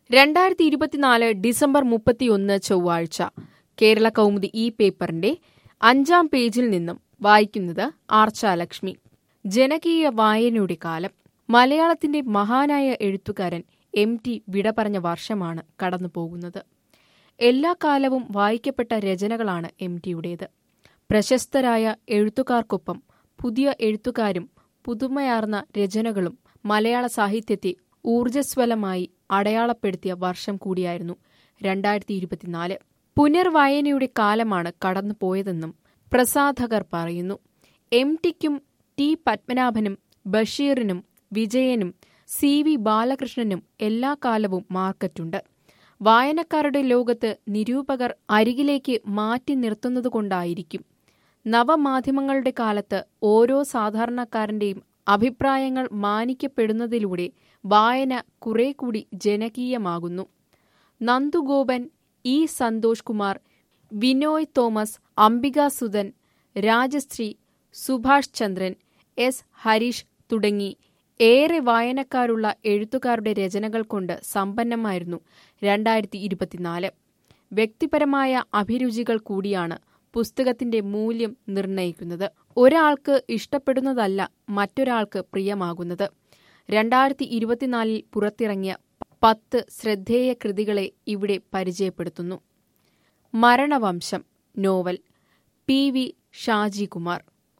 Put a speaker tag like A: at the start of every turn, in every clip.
A: രണ്ടായിരത്തി ഇരുപത്തിനാല് ഡിസംബർ മുപ്പത്തിയൊന്ന് ചൊവ്വാഴ്ച കേരള കൗമുദി ഈ പേപ്പറിന്റെ അഞ്ചാം പേജിൽ നിന്നും വായിക്കുന്നത് ആർച്ചാലക്ഷ്മി ജനകീയ വായനയുടെ കാലം മലയാളത്തിന്റെ മഹാനായ എഴുത്തുകാരൻ എം ടി വിട പറഞ്ഞ വർഷമാണ് കടന്നുപോകുന്നത് എല്ലാ കാലവും വായിക്കപ്പെട്ട രചനകളാണ് എം ടിയുടേത് പ്രശസ്തരായ എഴുത്തുകാർക്കൊപ്പം പുതിയ എഴുത്തുകാരും പുതുമയാർന്ന രചനകളും മലയാള സാഹിത്യത്തെ ഊർജ്ജസ്വലമായി അടയാളപ്പെടുത്തിയ വർഷം കൂടിയായിരുന്നു രണ്ടായിരത്തി ഇരുപത്തിനാല് പുനർവായനയുടെ കാലമാണ് കടന്നുപോയതെന്നും പ്രസാധകർ പറയുന്നു എം ടിക്കും ടി പത്മനാഭനും ബഷീറിനും വിജയനും സി വി ബാലകൃഷ്ണനും എല്ലാ കാലവും മാർക്കറ്റുണ്ട് വായനക്കാരുടെ ലോകത്ത് നിരൂപകർ അരികിലേക്ക് മാറ്റി നിർത്തുന്നതുകൊണ്ടായിരിക്കും നവമാധ്യമങ്ങളുടെ കാലത്ത് ഓരോ സാധാരണക്കാരന്റെയും അഭിപ്രായങ്ങൾ മാനിക്കപ്പെടുന്നതിലൂടെ വായന കുറെ കൂടി ജനകീയമാകുന്നു നന്ദുഗോപൻ ഇ സന്തോഷ് കുമാർ വിനോയ് തോമസ് അംബിക സുധൻ രാജശ്രീ സുഭാഷ് ചന്ദ്രൻ എസ് ഹരീഷ് തുടങ്ങി ഏറെ വായനക്കാരുള്ള എഴുത്തുകാരുടെ രചനകൾ കൊണ്ട് സമ്പന്നമായിരുന്നു രണ്ടായിരത്തി ഇരുപത്തിനാല് വ്യക്തിപരമായ അഭിരുചികൾ കൂടിയാണ് പുസ്തകത്തിന്റെ മൂല്യം നിർണയിക്കുന്നത് ഒരാൾക്ക് ഇഷ്ടപ്പെടുന്നതല്ല മറ്റൊരാൾക്ക് പ്രിയമാകുന്നത് രണ്ടായിരത്തി ഇരുപത്തിനാലിൽ പുറത്തിറങ്ങിയ പത്ത് ശ്രദ്ധേയ കൃതികളെ ഇവിടെ പരിചയപ്പെടുത്തുന്നു Maranavamsham novel P V Shajikumar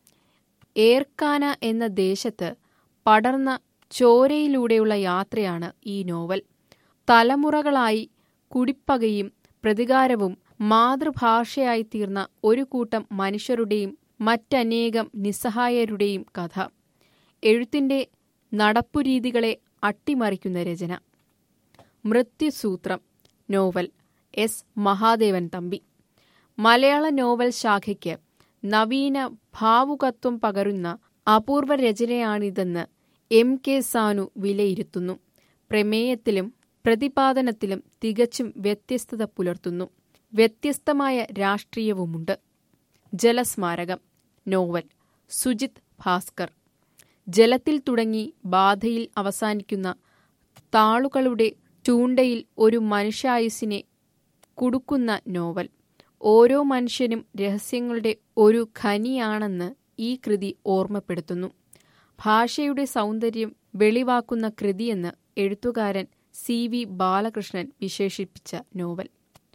A: Erkkana എന്ന ദേശത്ത് പടർന്ന ചോരയിലൂടെയുള്ള യാത്രയാണ് ഈ നോവൽ തലമുറകളായി കുടിപ്പകയും പ്രതികാരവും മാതൃഭാഷയായി തീർന്ന ഒരു കൂട്ടം മനുഷ്യരുടെയും മറ്റനേകം നിസ്സഹായരുടെയും കഥ എഴുത്തിന്റെ നടപ്പുരീതികളെ അട്ടിമറിക്കുന്ന രചന മൃത്യുസൂത്രം നോവൽ എസ് മഹാദേവൻ തമ്പി മലയാള നോവൽ ശാഖയ്ക്ക് നവീന ഭാവുകത്വം പകരുന്ന അപൂർവ രചനയാണിതെന്ന് എം കെ സാനു വിലയിരുത്തുന്നു പ്രമേയത്തിലും പ്രതിപാദനത്തിലും തികച്ചും വ്യത്യസ്തത പുലർത്തുന്നു വ്യത്യസ്തമായ രാഷ്ട്രീയവുമുണ്ട് ജലസ്മാരകം നോവൽ സുജിത് ഭാസ്കർ ജലത്തിൽ തുടങ്ങി ബാധയിൽ അവസാനിക്കുന്ന താളുകളുടെ ചൂണ്ടയിൽ ഒരു മനുഷ്യായുസിനെ കുടുക്കുന്ന നോവൽ ഓരോ മനുഷ്യനും രഹസ്യങ്ങളുടെ ഒരു ഖനിയാണെന്ന് ഈ കൃതി ഓർമ്മപ്പെടുത്തുന്നു ഭാഷയുടെ സൗന്ദര്യം വെളിവാക്കുന്ന കൃതിയെന്ന് എഴുത്തുകാരൻ സി വി ബാലകൃഷ്ണൻ വിശേഷിപ്പിച്ച നോവൽ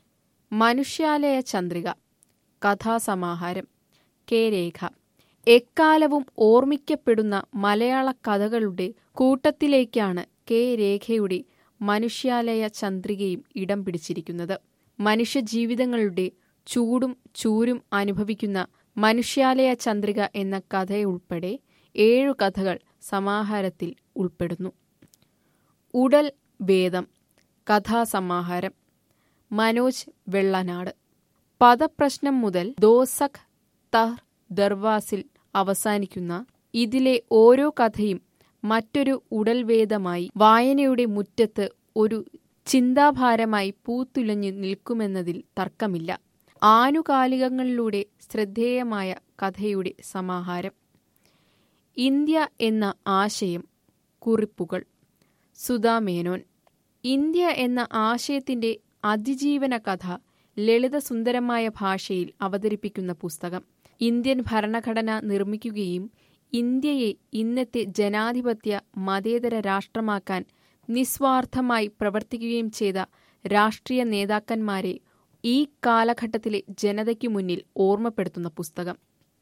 A: മനുഷ്യാലയ ചന്ദ്രിക കഥാസമാഹാരം കെ രേഖ എക്കാലവും ഓർമ്മിക്കപ്പെടുന്ന മലയാള കഥകളുടെ കൂട്ടത്തിലേക്കാണ് കെ രേഖയുടെ മനുഷ്യാലയ ചന്ദ്രികയും ഇടം പിടിച്ചിരിക്കുന്നത് മനുഷ്യജീവിതങ്ങളുടെ ചൂടും ചൂരും അനുഭവിക്കുന്ന മനുഷ്യാലയ ചന്ദ്രിക എന്ന കഥയുൾപ്പെടെ ഏഴു കഥകൾ സമാഹാരത്തിൽ ഉൾപ്പെടുന്നു ഉടൽ വേദം കഥാസമാഹാരം മനോജ് വെള്ളനാട് പദപ്രശ്നം മുതൽ ദോസഖ് തഹ് ദർവാസിൽ അവസാനിക്കുന്ന ഇതിലെ ഓരോ കഥയും മറ്റൊരു ഉടൽവേദമായി വായനയുടെ മുറ്റത്ത് ഒരു ചിന്താഭാരമായി പൂത്തുലഞ്ഞു നിൽക്കുമെന്നതിൽ തർക്കമില്ല ആനുകാലികങ്ങളിലൂടെ ശ്രദ്ധേയമായ കഥയുടെ സമാഹാരം ഇന്ത്യ എന്ന ആശയം കുറിപ്പുകൾ സുധാമേനോൻ ഇന്ത്യ എന്ന ആശയത്തിന്റെ അതിജീവന കഥ ലളിതസുന്ദരമായ ഭാഷയിൽ അവതരിപ്പിക്കുന്ന പുസ്തകം ഇന്ത്യൻ ഭരണഘടന നിർമ്മിക്കുകയും ഇന്ത്യയെ ഇന്നത്തെ ജനാധിപത്യ മതേതര രാഷ്ട്രമാക്കാൻ നിസ്വാർത്ഥമായി പ്രവർത്തിക്കുകയും ചെയ്ത രാഷ്ട്രീയ നേതാക്കന്മാരെ ഈ കാലഘട്ടത്തിലെ ജനതയ്ക്കു മുന്നിൽ ഓർമ്മപ്പെടുത്തുന്ന പുസ്തകം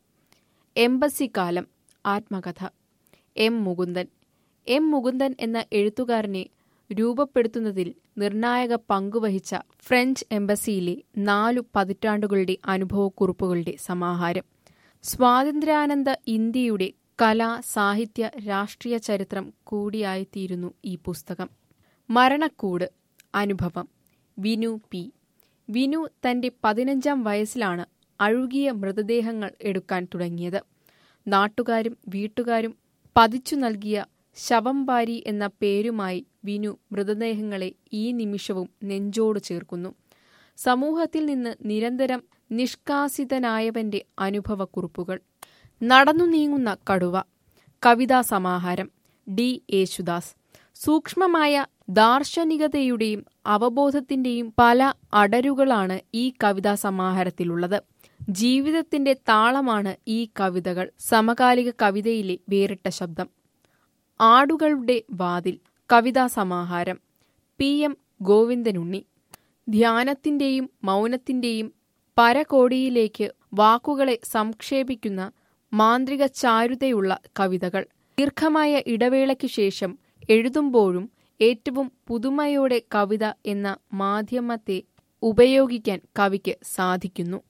A: എംബസി കാലം ആത്മകഥ എം മുകുന്ദൻ എം മുകുന്ദൻ എന്ന എഴുത്തുകാരനെ രൂപപ്പെടുത്തുന്നതിൽ നിർണായക പങ്കുവഹിച്ച ഫ്രഞ്ച് എംബസിയിലെ നാലു പതിറ്റാണ്ടുകളുടെ അനുഭവക്കുറിപ്പുകളുടെ സമാഹാരം സ്വാതന്ത്ര്യാനന്ദ ഇന്ത്യയുടെ കലാ സാഹിത്യ രാഷ്ട്രീയ ചരിത്രം കൂടിയായിത്തീരുന്നു ഈ പുസ്തകം മരണക്കൂട് അനുഭവം വിനു പി വിനു തന്റെ പതിനഞ്ചാം വയസ്സിലാണ് അഴുകിയ മൃതദേഹങ്ങൾ എടുക്കാൻ തുടങ്ങിയത് നാട്ടുകാരും വീട്ടുകാരും പതിച്ചു നൽകിയ ശവംബാരി എന്ന പേരുമായി വിനു മൃതദേഹങ്ങളെ ഈ നിമിഷവും നെഞ്ചോട് ചേർക്കുന്നു സമൂഹത്തിൽ നിന്ന് നിരന്തരം നിഷ്കാസിതനായവന്റെ അനുഭവക്കുറിപ്പുകൾ നടന്നു നീങ്ങുന്ന കടുവ കവിതാ സമാഹാരം ഡി യേശുദാസ് സൂക്ഷ്മമായ ദാർശനികതയുടെയും അവബോധത്തിന്റെയും പല അടരുകളാണ് ഈ കവിതാ സമാഹാരത്തിലുള്ളത് ജീവിതത്തിന്റെ താളമാണ് ഈ കവിതകൾ സമകാലിക കവിതയിലെ വേറിട്ട ശബ്ദം ആടുകളുടെ വാതിൽ കവിതാ സമാഹാരം പി എം ഗോവിന്ദനുണ്ണി ധ്യാനത്തിന്റെയും മൗനത്തിന്റെയും പരകോടിയിലേക്ക് വാക്കുകളെ സംക്ഷേപിക്കുന്ന മാന്ത്രിക ചാരുതയുള്ള കവിതകൾ ദീർഘമായ ഇടവേളയ്ക്കു ശേഷം എഴുതുമ്പോഴും ഏറ്റവും പുതുമയോടെ കവിത എന്ന മാധ്യമത്തെ ഉപയോഗിക്കാൻ കവിക്ക് സാധിക്കുന്നു